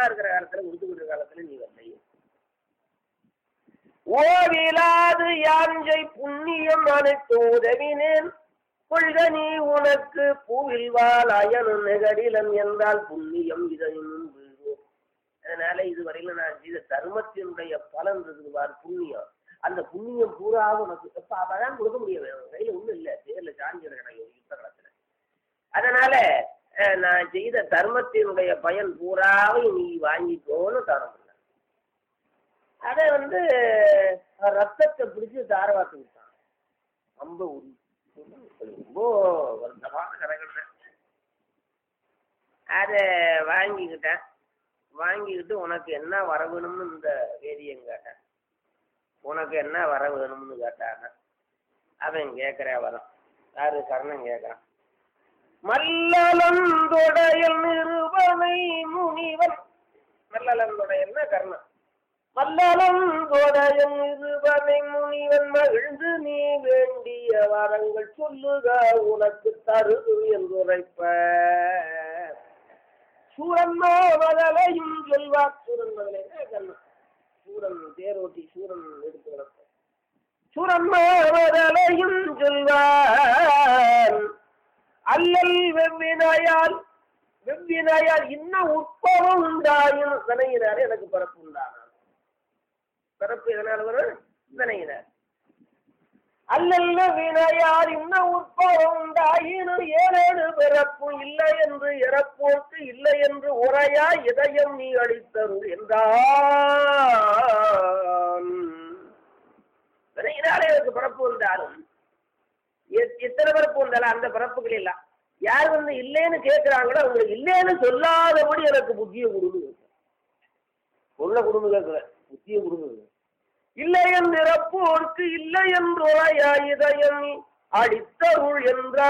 நல்லா இருக்கிற காலத்துல கொடுத்துக்கிட்டு காலத்துல நீ வரலையே ஓவிலாது யாஞ்சை புண்ணியம் அனைத்து உதவினேன் கொள்க நீ உனக்கு பூவில் வாழ் அயனும் நெகடிலம் என்றால் புண்ணியம் இதையும் வீழ்வோம் அதனால இதுவரையில நான் செய்த தர்மத்தினுடைய பலன் இருக்குது பார் புண்ணியம் அந்த புண்ணியம் பூரா உனக்கு எப்ப அப்பதான் கொடுக்க முடியும் உன் கையில ஒண்ணும் இல்ல தேர்ல சாஞ்சி கிடக்கணும் யுத்த காலத்துல அதனால அஹ், நான் செய்த தர்மத்தினுடைய பயன் பூராவை நீ வாங்கிக்கோன்னு தரம் அதை வந்து அஹ், ரத்தத்தை பிடிச்சு தாரவாத்து விட்டான் ரொம்ப உரி ரொம்ப வருத்தமான கதைகள் தான். அதை வாங்கிக்கிட்டேன் வாங்கிக்கிட்டு உனக்கு என்ன வர வேணும்னு இந்த வேதியன் கேட்டேன் உனக்கு என்ன வர வேணும்னு கேட்டாங்க அவன் கேட்குற வரம் யாரு கர்ணன் கேட்குறான் மல்லலந்தொடையல் நிறுவனை முனிவன் மல்லலந்தொடையல்னா கர்ணன் மல்லலந்தொடையல் நிறுவனை முனிவன் மகிழ்ந்து நீ வேண்டிய வரங்கள் சொல்லுக உனக்கு தருது என்று உரைப்ப சூரன் மதலையும் சொல்வார் சூரன் மதலை கர்ணன் சூரன் தேரோட்டி சூரன் எடுத்து கிடக்கும் சூரன் மதலையும் சொல்வான் அல்லல் வெவ்வினாயால் வெவ்வினாயால் இன்னும் உட்பவம் உண்டாயும் நினைகிறார் எனக்கு பிறப்பு உண்டானார் பிறப்பு எதனால் வரும் நினைகிறார் அல்லல்ல வினையார் இன்னும் உட்பவம் உண்டாயினும் ஏழேழு பிறப்பு இல்லை என்று இறப்போர்க்கு இல்லை என்று உரையா இதயம் நீ அளித்தருள் என்றான் வினையினாலே எனக்கு பிறப்பு வந்தாலும் எத்- எத்தனை பிறப்பு வந்தாலும் அந்த பிறப்புகள் இல்ல யார் வந்து இல்லைன்னு கேட்கிறாங்களோ அவங்களுக்கு இல்லைன்னு சொல்லாதபடி எனக்கு புத்தியை கொடுங்க உள்ள குடும்ப கேட்கல புத்தியை கொடுங்க இல்லை என்று இறப்போர்க்கு இல்லை என்று இதயம் நீ அடித்தருள்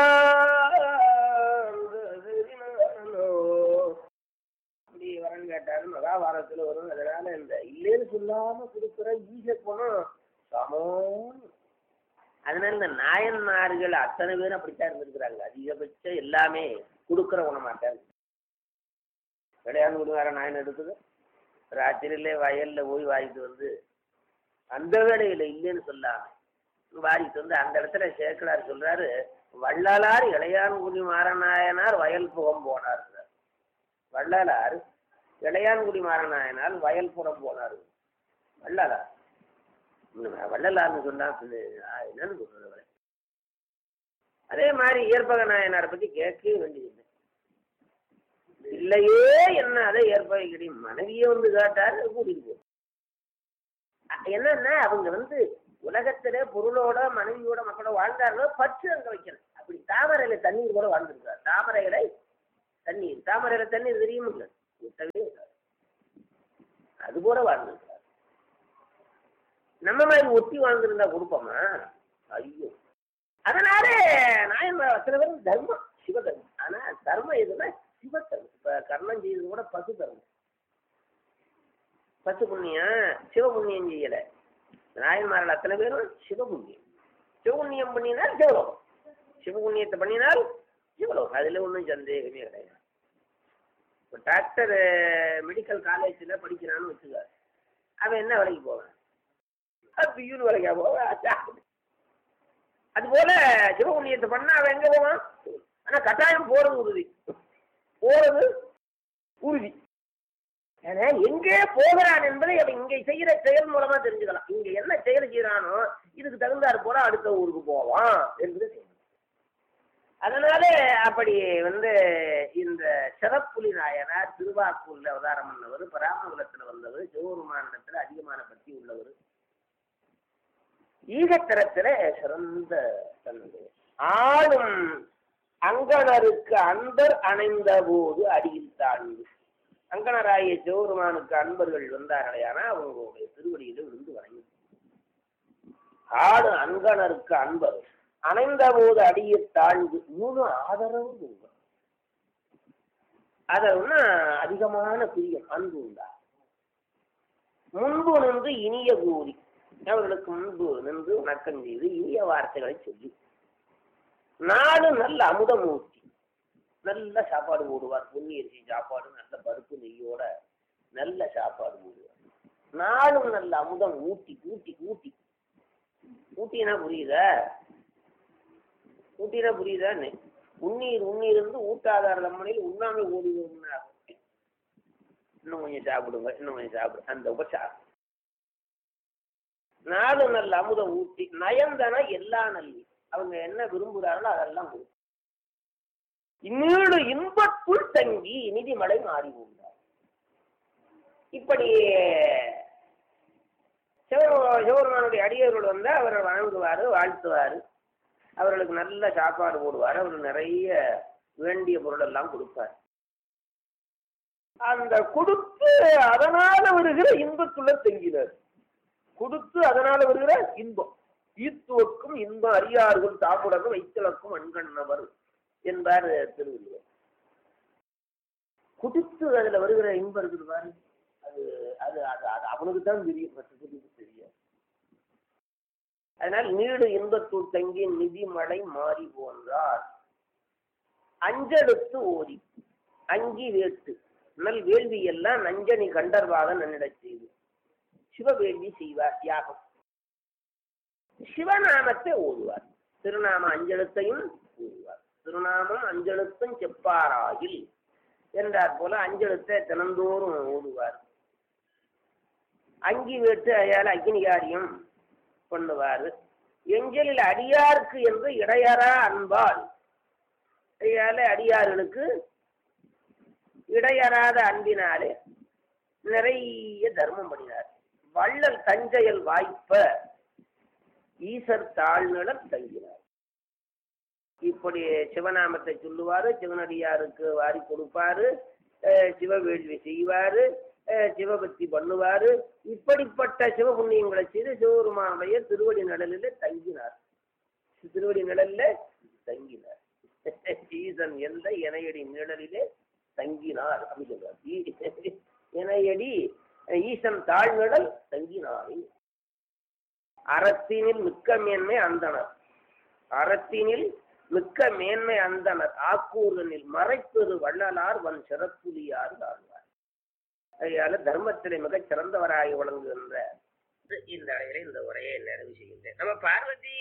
என்றான் அப்படி வரன் கேட்டாரு மகாபாரதத்துல வரும் அதனால இந்த இல்லைன்னு சொல்லாம கொடுக்குற ஈக குணம் சமம் அதனால இந்த நாயன்மார்கள் அத்தனை பேரும் அப்படித்தான் இருந்திருக்கிறாங்க அதிகபட்சம் எல்லாமே கொடுக்குற குணமாட்டாங்க கிடையாது கொடுக்கார நாயன் எடுத்தது ராத்திரியிலே வயல்ல போய் வாங்கிட்டு வந்து அந்த வேலையில இல்லைன்னு சொல்லாம வாரிட்டு வந்து அந்த இடத்துல சேக்கலார் சொல்றாரு வள்ளலார் இளையான்குடி மாறநாயனார் வயல் புகம் போனார் வள்ளலார் இளையான்குடி மாறநாயனார் வயல் புறம் போனார் வள்ளலார் இன்னும் வள்ளலார்னு சொன்னா பின்ன நான் என்னன்னு சொல்றது அவரை? அதே மாதிரி ஏற்பக நாயனாரை பத்தி கேட்கவே வேண்டியது இல்லையே என்ன அதை ஏற்பக கிடையும் மனைவியே வந்து கேட்டாரு கூட்டிட்டு போ அ- என்னன்னா அவங்க வந்து உலகத்திலே பொருளோட மனைவியோட மக்களோட வாழ்ந்தார்களோ பற்று அங்க வைக்கணும் அப்படி தாமரையில தண்ணீர் கூட வாழ்ந்துருக்கார் தாமரையில தண்ணீர் தாமரையில தண்ணீர் தெரியுமில்ல விட்டவே இருக்காது. அது கூட வாழ்ந்துருக்கார் நம்ம மாதிரி ஒட்டி வாழ்ந்திருந்தா கொடுப்போமா ஐயோ அதனால நாயன் அத்தனை பேரும் தர்மம் சிவதர்மம் ஆனா தர்மம் எதுனா சிவதர்மம் இப்ப கர்ணம் செய்தது கூட பசு தர்மம் பசு புண்ணியம் சிவபுண்ணியம் செய்யல நாயன்மார்கள் அத்தனை பேரும் சிவபுண்ணியம் சிவபுண்ணியம் பண்ணினால் சிவலோகம் சிவபுண்ணியத்தை பண்ணினால் சிவலோகம் அதுல ஒன்றும் சந்தேகமே கிடையாது இப்போ டாக்டர் மெடிக்கல் காலேஜில் படிக்கிறான்னு வச்சுக்க அவன் என்ன வேலைக்கு போவான் அது பியூன் வேலைக்கா போவான் அது போல சிவபுண்ணியத்தை பண்ணா அவன் எங்க போவான் ஆனா கட்டாயம் போறது உறுதி போறது உறுதி ஏன்னா எங்கே போகிறான் என்பதை அவன் இங்கே செய்யற செயல் மூலமா தெரிஞ்சுக்கலாம் இங்க என்ன செயல் செய்யறானோ இதுக்கு தகுந்தாறு போல அடுத்த ஊருக்கு போவான் என்பது செய்யணும் அதனால அப்படி வந்து இந்த சிறப்புலி நாயனார் திருவாக்கூர்ல அவதாரம் பண்ணவர் பராமகுலத்துல வந்தவர் சிவபெருமானிடத்துல அதிகமான பக்தி உள்ளவர் ஈகத்தரத்துல சிறந்த தன்மை ஆளும் அங்கணருக்கு அன்பர் அணைந்த போது அடியில் தாழ்ந்து அங்கனராகிய சிவபெருமானுக்கு அன்பர்கள் வந்தார்களேனா அவங்களுடைய திருவடியில விழுந்து வணங்கி ஆடு அங்கணருக்கு அன்பர் அணைந்த போது அடியை தாழ்ந்து மூணு ஆதரவு உண்டு அதன்னா அதிகமான பிரியம் அன்பு உண்டா முன்பு நின்று இனிய கூறி அவர்களுக்கு முன்பு நின்று வணக்கம் செய்து இனிய வார்த்தைகளை சொல்லி நாடு நல்ல அமுதமூர்த்தி நல்ல சாப்பாடு போடுவார் பொன்னி அரிசி சாப்பாடு நல்ல பருப்பு நெய்யோட நல்ல சாப்பாடு போடுவார் நாளும் நல்ல அமுதம் ஊட்டி ஊட்டி ஊட்டி ஊட்டினா புரியுதா ஊட்டினா புரியுதான்னு உண்ணீர் உண்ணீர் இருந்து ஊட்டாதார தம்மனையில் உண்ணாமை ஓடுவோம்னா இன்னும் கொஞ்சம் சாப்பிடுங்க இன்னும் கொஞ்சம் சாப்பிடு அந்த உபச்சாரம் நாலு நல்ல அமுதம் ஊட்டி நயந்தன எல்லா நல்லி அவங்க என்ன விரும்புகிறார்களோ அதெல்லாம் கொடுக்கும் நீடு இன்பத்துள் தங்கி நிதிமலை மாறி போகிறார் இப்படி சிவ சிவபெருமானுடைய அடியவர்கள் வந்தால் அவரை வணங்குவார் வாழ்த்துவார் அவர்களுக்கு நல்ல சாப்பாடு போடுவார் அவர்கள் நிறைய வேண்டிய பொருள் எல்லாம் கொடுப்பார் அந்த கொடுத்து அதனால வருகிற இன்பத்துள்ள தங்கினார் கொடுத்து அதனால வருகிற இன்பம் ஈத்துவக்கும் இன்பம் அறியார்கள் சாப்பிடவும் வைத்தலக்கும் அன்கண்ணவர் என்பார் திருவள்ளுவர் கொடுத்து அதுல வருகிற இன்பம் இருக்குது பாரு அது அது அது அது அவனுக்கு தான் தெரியும் மற்றதுக்கு தெரியும் அதனால் நீடு இன்பத்தூள் தங்கி நிதி மழை மாறி போன்றார் அஞ்செடுத்து ஓதி அங்கி வேட்டு நல் வேள்வி எல்லாம் நஞ்சனி கண்டர்வாக நன்னிடச் செய்து சிவவேள்வி செய்வார் யாகம் சிவநாமத்தை ஓதுவார் திருநாம அஞ்செழுத்தையும் ஓதுவார் திருநாமம் அஞ்செழுத்தும் செப்பாராயில் என்றார் போல அஞ்செழுத்தை தினந்தோறும் ஓதுவார் அங்கி வேட்டு அயால அக்னிகாரியம் பண்ணுவார் எஞ்சலில் அடியாருக்கு என்று இடையறா அன்பால் அயால அடியார்களுக்கு இடையறாத அன்பினாலே நிறைய தர்மம் பண்ணினார் வள்ளல் தஞ்சையல் வாய்ப்ப ஈசர் தாழ்நிலம் தங்கினார் இப்படி சிவநாமத்தை சொல்லுவாரு சிவனடியாருக்கு வாரி கொடுப்பாரு அஹ் சிவவேள்வி செய்வாரு அஹ் சிவபக்தி பண்ணுவாரு இப்படிப்பட்ட சிவபுண்ணியங்களை செய்து சிவபெருமானுடைய திருவடி நிழலில் தங்கினார் திருவடி நிழல்ல தங்கினார் ஈசன் எந்த இணையடி நிழலிலே தங்கினார் அப்படின்னு சொல்றார் இணையடி ஈசன் தாழ்நிழல் தங்கினார் அறத்தினில் மிக்க மேன்மை அந்தனர் அறத்தினில் மிக்க மேன்மை அந்தனர் ஆக்கூரனில் மறைப்பெரு வள்ளலார் வன் சிறப்புலியார் ஆழ்வார் அதனால தர்மத்திலே மிகச் சிறந்தவராய் விளங்குகின்ற இந்த அளவில் இந்த உரையை நிறைவு செய்கின்றேன் நம்ம பார்வதி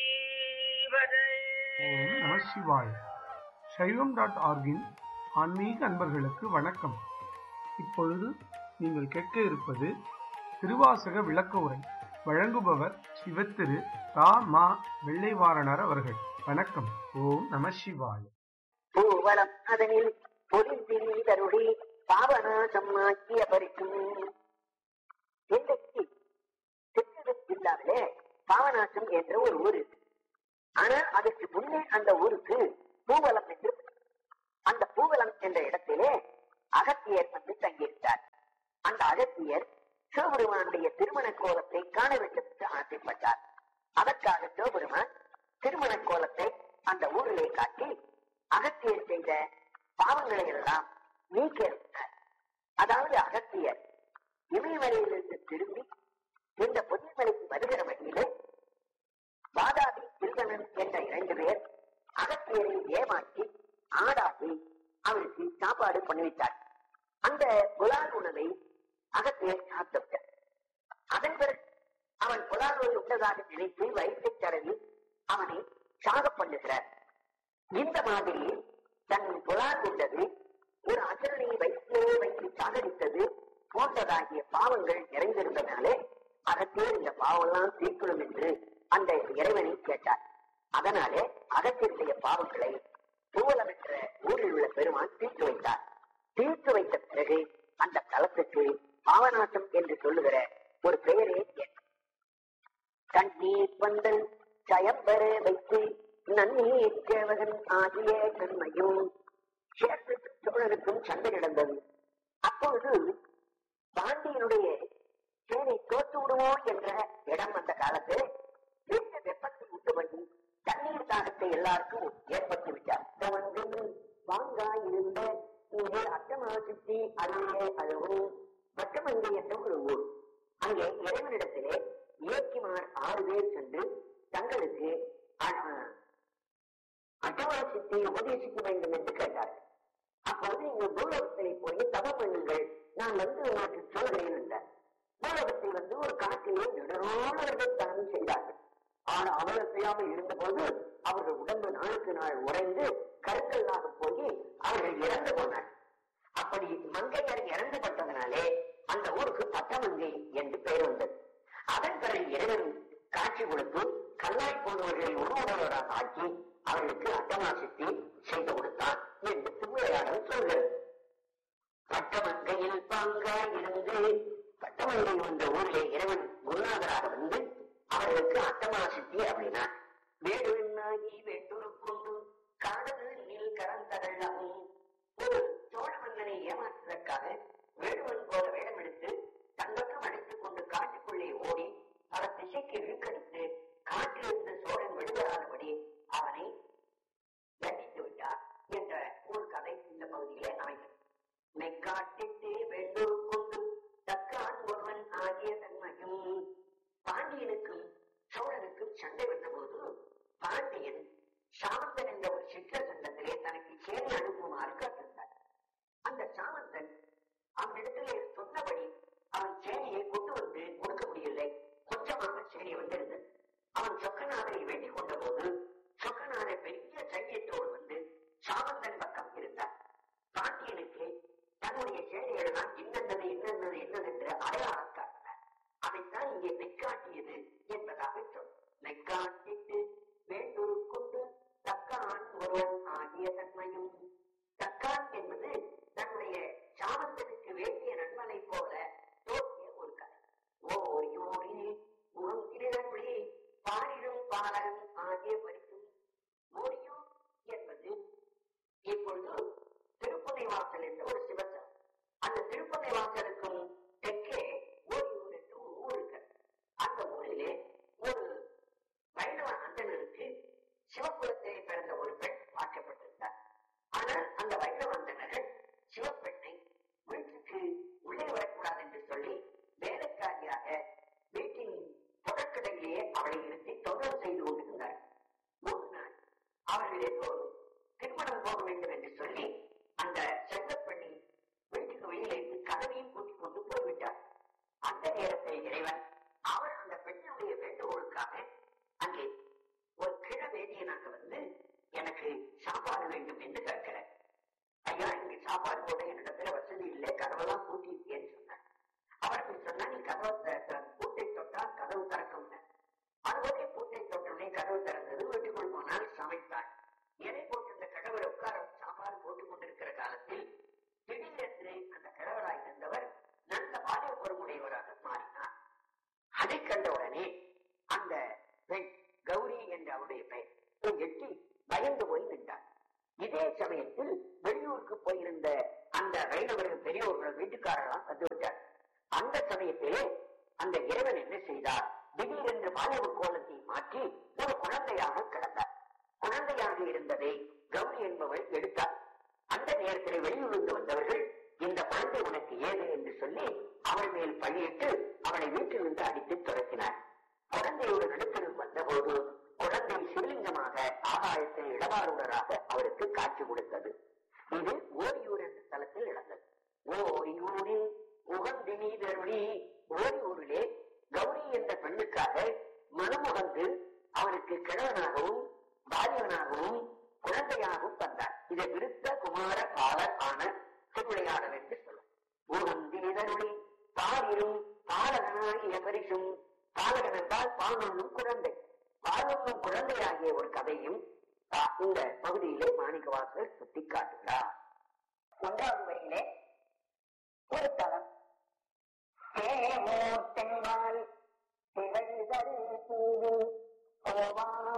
ஓம் நம சிவாய் சைவம் டாட் ஆர்கின் ஆன்மீக அன்பர்களுக்கு வணக்கம் இப்பொழுது நீங்கள் கேட்க இருப்பது திருவாசக விளக்க உரை வழங்குபவர் சிவத்திரு தா மா வெள்ளைவாரணர் அவர்கள் வணக்கம் ஓம் நம சிவாய் பூவளம் அதனில் பொறிந்திருளி பாவநாசம் ஆக்கிய பரிசும் இன்றைக்கு சித்தூர் ஜில்லாவிலே பாவநாசம் என்ற ஒரு ஊர் இருக்கு ஆனால் அதற்கு முன்னே அந்த ஊருக்கு பூவலம் என்று பெயர். அந்த பூவலம் என்ற இடத்திலே அகத்தியர் வந்து தங்கியிருந்தார் அந்த அகத்தியர் சிவபெருமானுடைய திருமண கோலத்தை காண வேண்டும் என்று ஆசைப்பட்டார் அதற்காக சிவபெருமான் திருமண கோலத்தை அந்த ஊரிலே காட்டி அகத்தியர் செய்த பாவங்களை எல்லாம் நீக்க இருந்தார் அதாவது அகத்தியர் இமயமலையிலிருந்து திரும்பி இந்த பொன்னிமலைக்கு வருகிற வழியிலே வாதாபி திருகணன் என்ற இரண்டு பேர் அகத்தியரை ஏமாற்றி ஆடாடி அவருக்கு சாப்பாடு பண்ணிவிட்டார் அந்த புலால் உணவை அகத்தியர் சாப்பிட்டார் அதன் பிறகு அவன் புலால் நோய் உண்டதாக நினைத்து வயிற்றை தடவி அவனை சாக பண்ணுகிறார் இந்த மாதிரி தன் புலால் உண்டது ஒரு அசரனை வயிற்றிலே வைத்து சாகடித்தது போன்றதாகிய பாவங்கள் நிறைந்திருந்தனாலே அகத்தியர் இந்த பாவம்லாம் தீர்க்கணும் என்று அந்த இறைவனை கேட்டார் அதனாலே அகத்தியருடைய பாவங்களை பூவலம் என்ற ஊரில் உள்ள பெருமான் தீர்த்து வைத்தார் தீர்த்து வைத்த பிறகு அந்த தலத்துக்கு பாவநாசம் என்று சொல்லுகிற ஒரு பெயரே ஏற்பட்டது. கண்ணீர் பந்தல் சயம்பர வைத்து நன்னீர் சேவகன் ஆகிய நன்மையும் சேத்துக்கும் சோழனுக்கும் சண்டை நடந்தது அப்பொழுது பாண்டியனுடைய சேனை தோற்று விடுமோ என்ற இடம் அந்த காலத்தில் பெரிய வெப்பத்தை உண்டு பண்ணி தண்ணீர் தாகத்தை எல்லாருக்கும் ஏற்பட்டு விட்டார் வந்து வாங்காய் இருந்த இங்கே அட்டமா சுத்தி அங்கே அழகும் வட்டமங்கை என்ற ஒரு ஊர் அங்கே இறைவனிடத்திலே இயக்கிமார் ஆறு பேர் சென்று தங்களுக்கு அ- அட்டவாசத்தை உபதேசிக்க வேண்டும் என்று கேட்டார்கள் அப்போது நீங்கள் பூலோகத்திலே போய் தவம் பண்ணுங்கள் நான் வந்து உனக்கு சொல்கிறேன் என்றார் பூலோகத்தில் வந்து ஒரு காட்டிலே நெடுநாளர்கள் தானம் செய்தார்கள் ஆனால் அவர்கள் செய்யாமல் இருந்தபோது அவர்கள் உடம்பு நாளுக்கு நாள் உறைந்து கருக்கல்லாக போய் அவர்கள் இறந்து போனார் அப்படி மங்கையர் இறந்து பட்டதனாலே அந்த ஊருக்கு பட்டமங்கை என்று பெயர் வந்தது அதன் பிறகு இறைவன் காட்சி கொடுத்து கல்லாய் போனவர்களை உருவுடையவராக ஆக்கி அவர்களுக்கு அட்டமாசித்தி செய்து கொடுத்தான் என்று திருவிளையாடல் சொல்கிறது பட்டமங்கையில் பாங்காய் இருந்து பட்டமங்கை என்ற ஊரிலே இறைவன் குருநாதராக வந்து அவர்களுக்கு அட்டமாசித்தி அப்படின்னார் வேடுவெண்ணாகி வேட்டூர் கொண்டு காடலில் கரந்தகழகும் ஒரு சோழ மன்னனை ஏமாற்றுவதற்காக வேடுவன் போல வேடம் எடுத்து தங்கக்கம் அடித்துக் கொண்டு காட்டுக்குள்ளே ஓடி பல திசைக்கு இழுக்கடித்து காட்டிலிருந்து சோழன் விடுபடாதபடி அவனை தண்டித்து விட்டார் என்ற ஒரு கதை இந்த பகுதியிலே அமைந்தது மெக்காட்டிட்டே வேண்டூர் கொண்டு தக்கான் ஒருவன் ஆகிய தன்மையும் பாண்டியனுக்கும் சோழனுக்கும் சண்டை வந்தபோது பாண்டியன் சாமந்தன் என்ற ஒரு சிற்ற சங்கத்திலே தனக்கு சேனை அனுப்புமாறு கேட்டிருந்தார் அந்த சாமந்தன் அவனிடத்திலே சொன்னபடி அவன் சேனையை கொண்டு வந்து கொடுக்க முடியவில்லை கொஞ்சமாக சேனை வந்திருந்தது அவன் சொக்கநாதரை வேண்டிக் கொண்ட போது சொக்கநாதர் பெரிய சைன்யத்தோடு வந்து சாமந்தன் பக்கம் இருந்தார் பாண்டியனுக்கு தன்னுடைய சேனைகளெல்லாம் இன்னென்னது இன்னென்னது என்னதென்று அடையாளம் காட்டினார் அதைத்தான் இங்கே மெய்காட்டியது என்பதாக சொல் மெய்காட்டிட்டு வேண்டொரு கொண்டு தக்கான் ஒருவன் ஆகிய தன்மையும் தக்கான் என்பது தன்னுடைய சாமந்தனுக்கு வேண்டிய நண்பனை போல தோற்றிய ஒரு கதை ஓர் யோரில் முகம் திருடமொழி பாரிடும் பாலகன் ஆகிய பரிசும் ஓரியூர் என்பது இப்பொழுது திருப்பதி வாசல் என்ற ஒரு சிவத்தலம் அந்த திருப்பதி வாசலுக்கும் தெற்கே ஓரியூர் என்று ஒரு ஊர் இருக்கு அந்த ஊரிலே ஒரு வைணவ அந்தனருக்கு சிவபுரத்திலே பிறந்த ஒரு பெண் வாக்கப்பட்டிருந்தார் ஆனால் அந்த வைணவ அந்தனர்கள் சிவப்பெண்ணை வீட்டுக்கு உள்ளே வரக்கூடாது என்று சொல்லி வேலைக்காரியாக வீட்டின் தொடக்கடையிலேயே அவளை இருத்தி தொந்தரவு செய்து கொண்டிருந்தார் ஒரு நாள் அவர்கள் எல்லோரும் திருமணம் போக வேண்டும் என்று சொல்லி அந்த செல்லப்பெண்ணை வீட்டுக்கு வெளியிலே இருந்து கதவையும் கூட்டிக் கொண்டு போய்விட்டார் அந்த நேரத்தில் இறைவன் அவர் அந்த பெண்ணுடைய வேண்டுகோளுக்காக அங்கே ஒரு கிழ வேதியனாக வந்து எனக்கு சாப்பாடு வேண்டும் என்று கேட்கிறார் ஐயா இங்க சாப்பாடு போட என்னிடத்துல வசதி இல்லை கதவெல்லாம் பூட்டி இருக்கேன்னு சொன்னார் அவர்கள் சொன்னா நீ கதவை த- த- பூட்டை தொட்டால் கதவு திறக்கும் அதுவரை பூட்டை தொட்டவுடனே கதவு திறந்தது வீட்டுக்குள் போனால் சமைத்தாள் எதை போட்டு இந்த கடவுளை உட்கார சாப்பாடு போட்டுக் கொண்டிருக்கிற காலத்தில் திடீரென்று அந்த கடவுளாய் இருந்தவர் நல்ல பாலிய பொறுமுடையவராக மாறினார் அதை கண்டவுடனே அந்த பெண் கௌரி என்ற அவருடைய பெயர் எட்டி பயந்து போய் நின்றார் இதே சமயத்தில் வெளியூருக்கு போயிருந்த அந்த வைணவர்கள் பெரியோர்கள் வீட்டுக்காரர்களாம் வந்து விட்டார் அந்த சமயத்திலே அந்த இறைவன் என்ன செய்தார் திடீரென்று பாலவ கோலத்தை மாற்றி ஒரு குழந்தையாக கிடந்தார் குழந்தையாக இருந்ததை கௌரி என்பவள் எடுத்தார் அந்த நேரத்தில் வெளியூர்ந்து வந்தவர்கள் இந்த குழந்தை உனக்கு ஏது என்று சொல்லி அவள் மேல் பழியிட்டு அவளை வீட்டிலிருந்து அடித்து துரத்தினார் குழந்தையோடு நடுத்தரும் வந்தபோது குழந்தை சிவலிங்கமாக ஆகாயத்தில் இடவாறுடராக அவருக்கு காட்சி கொடுத்தது இது ஓரியூர் என்ற தலத்தில் நடந்தது ஓரியூரில் உகந்தினீதருளி ஓரியூரிலே கௌரி என்ற பெண்ணுக்காக மனுமுகந்து அவருக்கு கிழவனாகவும் பாலியனாகவும் குழந்தையாகவும் வந்தார் இதை விருத்த குமார பாலர் ஆன திருவிளையாடல் என்று சொல்லும் உகந்தினருளி பாலிரும் பாலகனாகிய பரிசும் பாலகன் என்றால் பாலனும் குழந்தை பாலனும் குழந்தையாகிய ஒரு கதையும் ஆ, இந்த பகுதியிலே மாணிக்கவாசர் சுட்டி காட்டுகிறார் ஒன்றாவது வரையிலே ஒரு தலம் தேமோ தென்பால் திகழ்தரு பூவில் கோவாய்